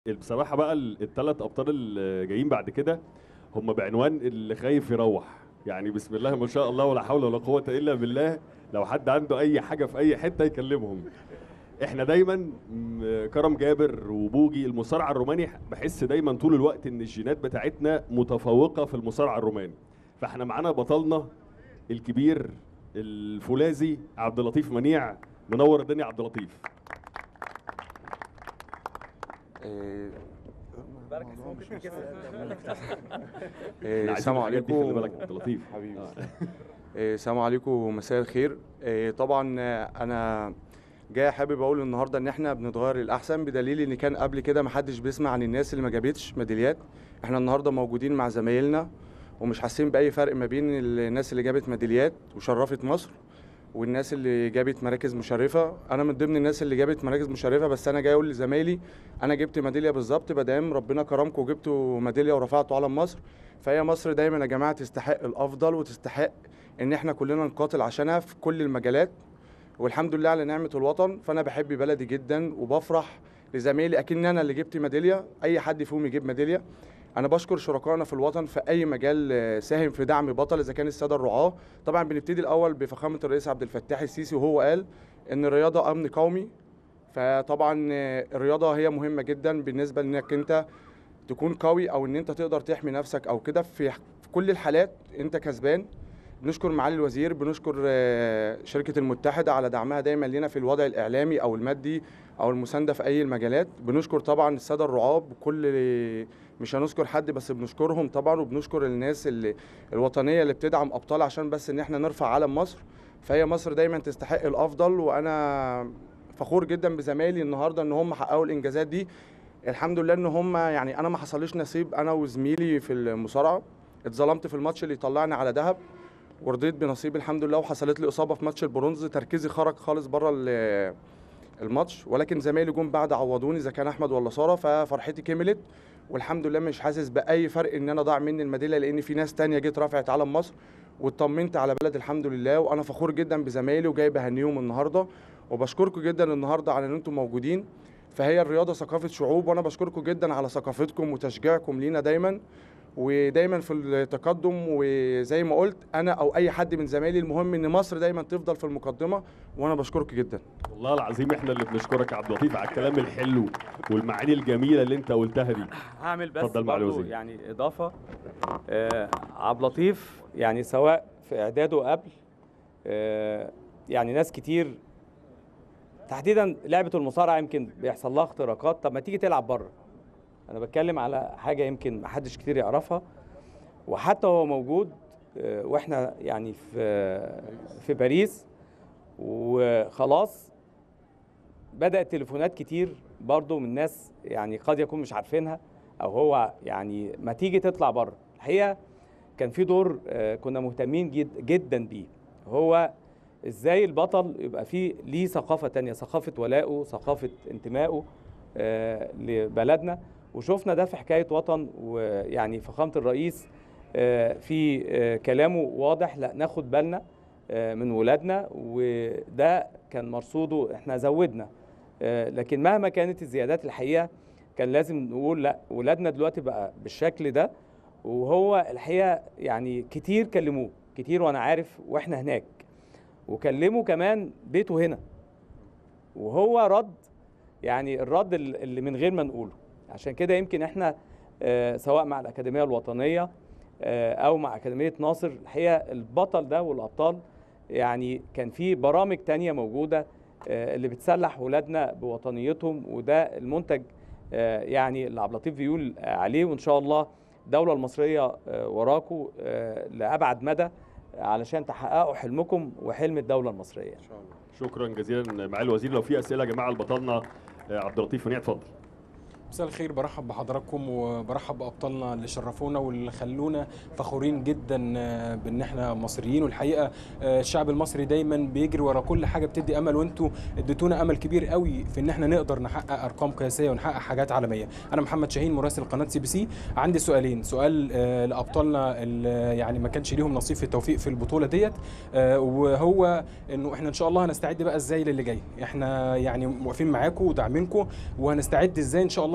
بصراحه بقى الثلاث ابطال اللي جايين بعد كده هم بعنوان اللي خايف يروح يعني بسم الله ما شاء الله ولا حول ولا قوه الا بالله لو حد عنده اي حاجه في اي حته يكلمهم احنا دايما م- كرم جابر وبوجي المصارع الروماني بحس دايما طول الوقت ان الجينات بتاعتنا متفوقه في المصارع الروماني فاحنا معانا بطلنا الكبير الفولاذي عبد اللطيف منيع منور الدنيا عبد اللطيف إيه، احنا إيه، عايزين السلام الحاجات دي، خلي عليكم بالك عبد اللطيف حبيبي آه. إيه، السلام عليكم مساء الخير إيه، طبعا آه، انا جاي حابب اقول النهارده ان احنا بنتغير للاحسن بدليل ان كان قبل كده محدش بيسمع عن الناس اللي ما جابتش ميداليات احنا النهارده موجودين مع زمايلنا ومش حاسين باي فرق ما بين الناس اللي جابت ميداليات وشرفت مصر والناس اللي جابت مراكز مشرفه انا من ضمن الناس اللي جابت مراكز مشرفه بس انا جاي اقول لزمايلي انا جبت ميداليه بالظبط مادام ربنا كرمكم وجبتوا ميداليه ورفعتوا علم مصر فهي مصر دايما يا جماعه تستحق الافضل وتستحق ان احنا كلنا نقاتل عشانها في كل المجالات والحمد لله على نعمه الوطن فانا بحب بلدي جدا وبفرح لزمايلي اكن انا اللي جبت ميداليه اي حد فيهم يجيب ميداليه انا بشكر شركائنا في الوطن في اي مجال آه، ساهم في دعم بطل اذا كان الساده الرعاه طبعا بنبتدي الاول بفخامه الرئيس عبد الفتاح السيسي وهو قال ان الرياضه امن قومي فطبعا آه، الرياضه هي مهمه جدا بالنسبه لانك انت تكون قوي او ان انت تقدر تحمي نفسك او كده في في كل الحالات انت كسبان بنشكر معالي الوزير بنشكر آه، شركه المتحده على دعمها دايما لنا في الوضع الاعلامي او المادي او المسانده في اي المجالات بنشكر طبعا الساده الرعاه بكل مش هنذكر حد بس بنشكرهم طبعا وبنشكر الناس اللي الوطنيه اللي بتدعم ابطال عشان بس ان احنا نرفع علم مصر فهي مصر دايما تستحق الافضل وانا فخور جدا بزمايلي النهارده ان هم حققوا الانجازات دي الحمد لله ان هم يعني انا ما حصليش نصيب انا وزميلي في المصارعه اتظلمت في الماتش اللي طلعني على دهب ورضيت بنصيبي الحمد لله وحصلت لي اصابه في ماتش البرونز تركيزي خرج خالص بره ال- الماتش ولكن زمايلي جم بعد عوضوني اذا كان احمد ولا ساره ففرحتي كملت والحمد لله مش حاسس باي فرق ان انا ضاع مني الميداليه لان في ناس تانية جت رفعت علم مصر واطمنت على بلد الحمد لله وانا فخور جدا بزمايلي وجاي بهنيهم النهارده وبشكركم جدا النهارده على ان انتم موجودين فهي الرياضه ثقافه شعوب وانا بشكركم جدا على ثقافتكم وتشجيعكم لينا دايما ودايما في التقدم وزي ما قلت انا او اي حد من زمايلي المهم ان مصر دايما تفضل في المقدمه وانا بشكركم جدا والله العظيم احنا اللي بنشكرك يا عبد اللطيف على الكلام الحلو والمعاني الجميله اللي انت قلتها دي هعمل بس اتفضل معالي برضو الوزير. يعني اضافه آه عبد اللطيف يعني سواء في اعداده قبل آه يعني ناس كتير تحديدا لعبه المصارعه يمكن بيحصل لها اختراقات طب ما تيجي تلعب بره انا بتكلم على حاجه يمكن ما حدش كتير يعرفها وحتى هو موجود آه، واحنا يعني في في باريس وخلاص بدات تليفونات كتير برضو من ناس يعني قد يكون مش عارفينها او هو يعني ما تيجي تطلع بره الحقيقه كان في دور آه، كنا مهتمين جد جدا بيه هو ازاي البطل يبقى فيه ليه ثقافه تانية ثقافه ولائه ثقافه انتمائه آه، لبلدنا وشفنا ده في حكايه وطن ويعني فخامه الرئيس آه، في آه، كلامه واضح لا ناخد بالنا آه، من ولادنا وده كان مرصوده احنا زودنا آه، لكن مهما كانت الزيادات الحقيقه كان لازم نقول لا ولادنا دلوقتي بقى بالشكل ده وهو الحقيقه يعني كتير كلموه كتير وانا عارف واحنا هناك وكلموا كمان بيته هنا وهو رد يعني الرد ال- اللي من غير ما نقوله عشان كده يمكن احنا آه، سواء مع الأكاديمية الوطنية آه، أو مع أكاديمية ناصر الحقيقة البطل ده والأبطال يعني كان في برامج تانية موجودة آه، اللي بتسلح ولادنا بوطنيتهم وده المنتج آه، يعني اللي عبد اللطيف بيقول آه، عليه وإن شاء الله الدولة المصرية آه، وراكم آه، لأبعد مدى علشان تحققوا حلمكم وحلم الدولة المصرية ان شاء الله شكرا جزيلا معالي الوزير لو في اسئله يا جماعه لبطلنا آه، عبد اللطيف منيع اتفضل مساء الخير برحب بحضراتكم وبرحب بابطالنا اللي شرفونا واللي خلونا فخورين جدا آه، بان احنا مصريين والحقيقه آه، الشعب المصري دايما بيجري ورا كل حاجه بتدي امل وانتوا اديتونا امل كبير قوي في ان احنا نقدر نحقق ارقام قياسيه ونحقق حاجات عالميه انا محمد شاهين مراسل قناه سي بي سي عندي سؤالين سؤال آه، لابطالنا اللي يعني ما كانش ليهم نصيب في التوفيق في البطوله ديت آه، وهو انه احنا ان شاء الله هنستعد بقى ازاي للي جاي احنا يعني واقفين معاكم وداعمينكم وهنستعد ازاي ان شاء الله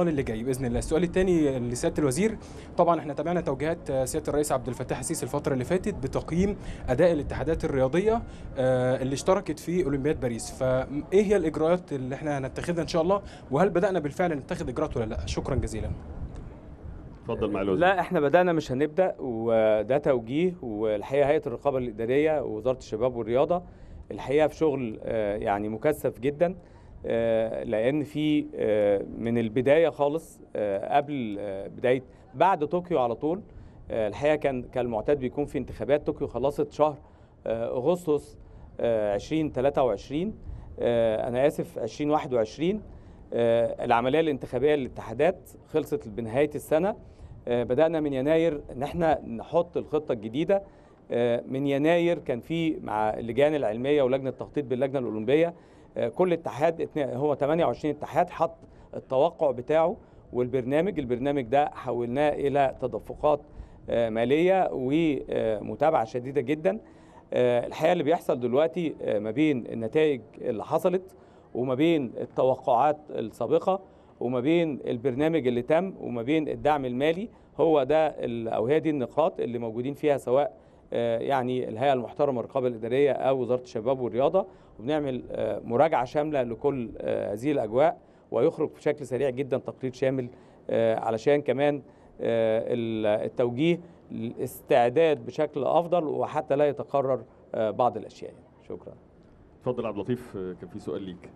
الابطال اللي جاي باذن الله السؤال الثاني لسياده الوزير طبعا احنا تابعنا توجيهات آه، سياده الرئيس عبد الفتاح السيسي الفتره اللي فاتت بتقييم اداء الاتحادات الرياضيه آه، اللي اشتركت في اولمبياد باريس فايه هي الاجراءات اللي احنا هنتخذها ان شاء الله وهل بدانا بالفعل نتخذ اجراءات ولا لا شكرا جزيلا اتفضل مع الوزير لا احنا بدانا مش هنبدا وده توجيه والحقيقه هيئه الرقابه الاداريه ووزاره الشباب والرياضه الحقيقه في شغل آه، يعني مكثف جدا آه، لان في آه، من البدايه خالص آه، قبل آه، بدايه بعد طوكيو على طول آه، الحقيقه كان كالمعتاد بيكون في انتخابات طوكيو خلصت شهر آه، اغسطس آه، 2023 آه، انا اسف 2021 آه، العمليه الانتخابيه للاتحادات خلصت بنهايه السنه آه، بدانا من يناير ان احنا نحط الخطه الجديده آه، من يناير كان في مع اللجان العلميه ولجنه التخطيط باللجنه الاولمبيه آه، كل اتحاد اتنا- هو 28 اتحاد حط التوقع بتاعه والبرنامج البرنامج ده حولناه الى تدفقات آه، ماليه ومتابعه شديده جدا آه، الحقيقه اللي بيحصل دلوقتي آه، ما بين النتائج اللي حصلت وما بين التوقعات السابقه وما بين البرنامج اللي تم وما بين الدعم المالي هو ده ال- او هي دي النقاط اللي موجودين فيها سواء آه، يعني الهيئه المحترمه الرقابه الاداريه او وزاره الشباب والرياضه وبنعمل آه، مراجعه شامله لكل آه، هذه الاجواء ويخرج بشكل سريع جدا تقرير شامل آه، علشان كمان آه، ال- التوجيه الاستعداد بشكل افضل وحتى لا يتكرر آه، بعض الاشياء شكرا اتفضل عبد اللطيف آه، كان في سؤال ليك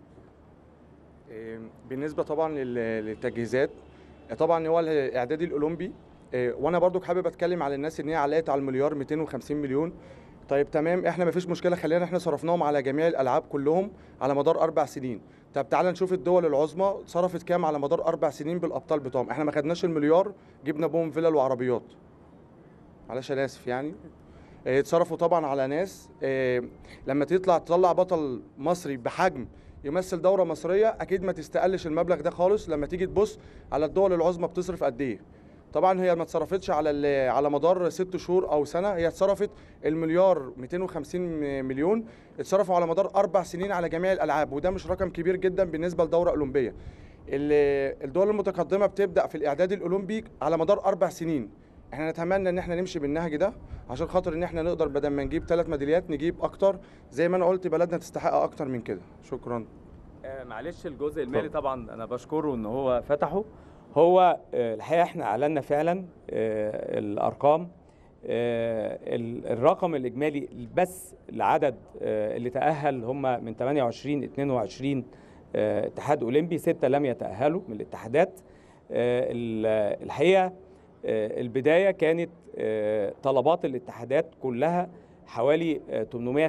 إيه، بالنسبه طبعا لل- للتجهيزات آه، طبعا هو الاعدادي الاولمبي إيه، وانا برضو حابب اتكلم على الناس ان هي علقت على المليار 250 مليون طيب تمام احنا مفيش مشكله خلينا احنا صرفناهم على جميع الالعاب كلهم على مدار اربع سنين طب تعالى نشوف الدول العظمى صرفت كام على مدار اربع سنين بالابطال بتوعهم احنا ما خدناش المليار جبنا بهم فيلل وعربيات معلش انا اسف يعني إيه، اتصرفوا طبعا على ناس إيه، لما تطلع تطلع بطل مصري بحجم يمثل دوره مصريه اكيد ما تستقلش المبلغ ده خالص لما تيجي تبص على الدول العظمى بتصرف قد ايه طبعا هي ما اتصرفتش على ال- على مدار ست شهور او سنه هي اتصرفت المليار 250 مليون اتصرفوا على مدار اربع سنين على جميع الالعاب وده مش رقم كبير جدا بالنسبه لدوره اولمبيه ال- الدول المتقدمه بتبدا في الاعداد الاولمبي على مدار اربع سنين احنا نتمنى ان احنا نمشي بالنهج ده عشان خاطر ان احنا نقدر بدل ما نجيب ثلاث ميداليات نجيب اكتر زي ما انا قلت بلدنا تستحق اكتر من كده شكرا آه، معلش الجزء المالي اتفضل. طبعا انا بشكره ان هو فتحه هو آه، الحقيقه احنا اعلنا فعلا آه، الارقام آه، ال- الرقم الاجمالي بس العدد آه، اللي تاهل هم من 28 22 آه، اتحاد اولمبي سته لم يتاهلوا من الاتحادات آه، ال- الحقيقه آه، البدايه كانت آه، طلبات الاتحادات كلها حوالي آه،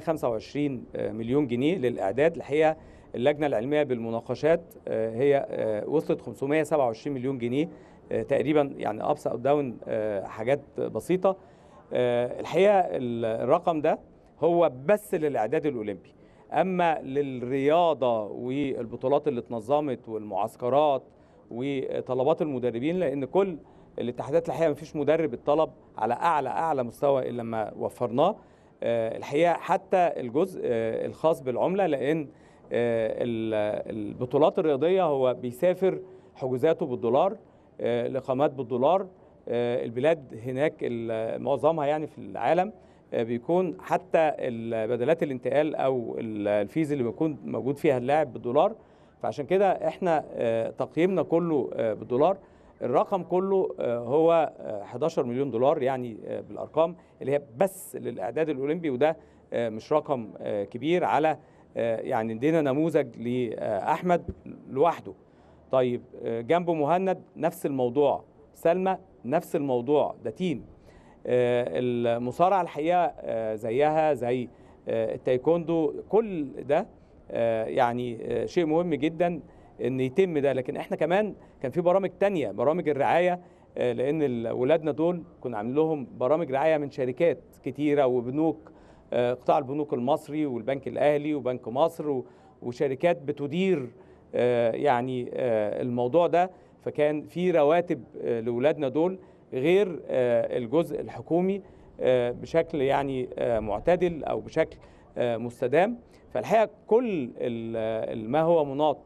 825 آه، مليون جنيه للاعداد الحقيقه اللجنه العلميه بالمناقشات آه، هي آه، وصلت 527 مليون جنيه آه، تقريبا يعني ابس او داون حاجات بسيطه آه، الحقيقه ال- الرقم ده هو بس للاعداد الاولمبي اما للرياضه والبطولات اللي اتنظمت والمعسكرات وطلبات المدربين لان كل الاتحادات الحقيقه مفيش مدرب اتطلب على اعلى اعلى مستوى الا لما وفرناه آه، الحقيقه حتى الجزء آه، الخاص بالعمله لان آه، ال- البطولات الرياضيه هو بيسافر حجوزاته بالدولار آه، الاقامات بالدولار آه، البلاد هناك ال- معظمها يعني في العالم آه، بيكون حتى ال- بدلات الانتقال او ال- الفيز اللي بيكون موجود فيها اللاعب بالدولار فعشان كده احنا آه، تقييمنا كله آه، بالدولار الرقم كله آه، هو آه، 11 مليون دولار يعني آه، بالارقام اللي هي بس للاعداد الاولمبي وده آه، مش رقم آه، كبير على آه، يعني ادينا نموذج لاحمد لوحده طيب آه، جنبه مهند نفس الموضوع سلمى نفس الموضوع ده تيم آه، المصارعه الحقيقه آه، زيها زي آه، التايكوندو كل ده آه، يعني آه، شيء مهم جدا ان يتم ده لكن احنا كمان كان في برامج تانية برامج الرعايه آه، لان ال- ولادنا دول كنا عاملين لهم برامج رعايه من شركات كتيره وبنوك آه، قطاع البنوك المصري والبنك الاهلي وبنك مصر و- وشركات بتدير آه، يعني آه، الموضوع ده فكان في رواتب آه، لاولادنا دول غير آه، الجزء الحكومي آه، بشكل يعني آه، معتدل او بشكل آه، مستدام فالحقيقه كل ال- ال- ما هو مناط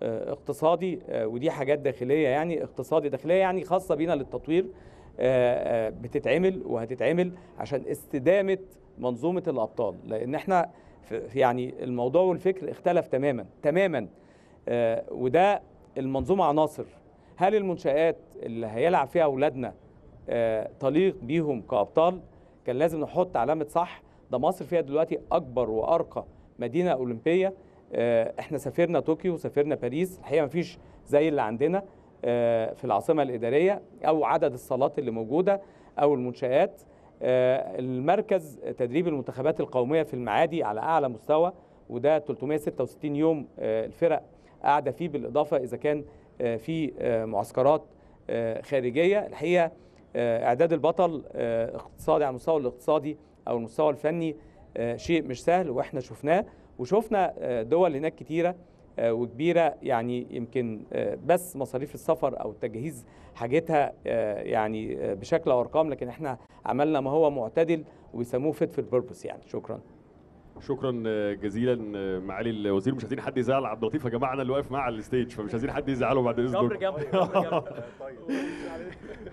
آه، اقتصادي آه، ودي حاجات داخليه يعني اقتصادي داخليه يعني خاصه بينا للتطوير آه، آه، بتتعمل وهتتعمل عشان استدامه منظومه الابطال لان احنا في في يعني الموضوع والفكر اختلف تماما تماما آه، وده المنظومه عناصر هل المنشآت اللي هيلعب فيها اولادنا آه، تليق بيهم كابطال كان لازم نحط علامه صح ده مصر فيها دلوقتي اكبر وارقى مدينه اولمبيه آه، احنا سافرنا طوكيو وسافرنا باريس الحقيقه مفيش زي اللي عندنا آه، في العاصمه الاداريه او عدد الصالات اللي موجوده او المنشآت آه، المركز تدريب المنتخبات القوميه في المعادي على اعلى مستوى وده 366 يوم آه، الفرق قاعده فيه بالاضافه اذا كان آه، في آه، معسكرات آه، خارجيه الحقيقه آه، اعداد البطل آه، اقتصادي على المستوى الاقتصادي او المستوى الفني آه، شيء مش سهل واحنا شفناه وشفنا آه، دول هناك كتيره آه، وكبيره يعني يمكن آه، بس مصاريف السفر او تجهيز حاجتها آه، يعني آه، بشكل او ارقام لكن احنا عملنا ما هو معتدل وبيسموه فيت فور بيربوس يعني شكرا شكرا جزيلا معالي الوزير مش عايزين حد يزعل عبد اللطيف يا جماعه انا اللي واقف معاه على الستيج فمش عايزين حد يزعله بعد اذنكم